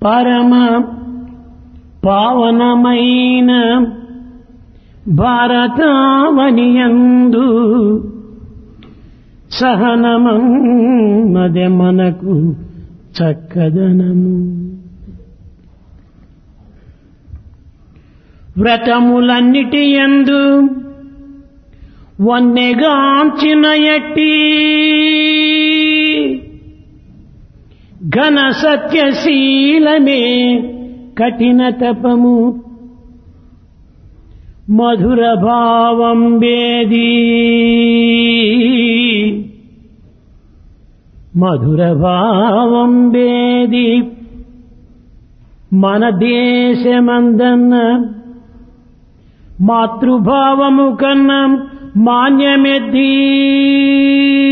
పరమ పావనమైన భారతావనియందు సహనమదే మనకు చక్కదనము వ్రతములన్నిటి యందు వన్నెగాంచిన ఎట్టి ఘన సత్యశీలమే కఠిన తపము మధుర భావం వేది మధుర భావం వేది మన దేశమందన్న మాతృభావము కన్నా మాన్యమెద్దీ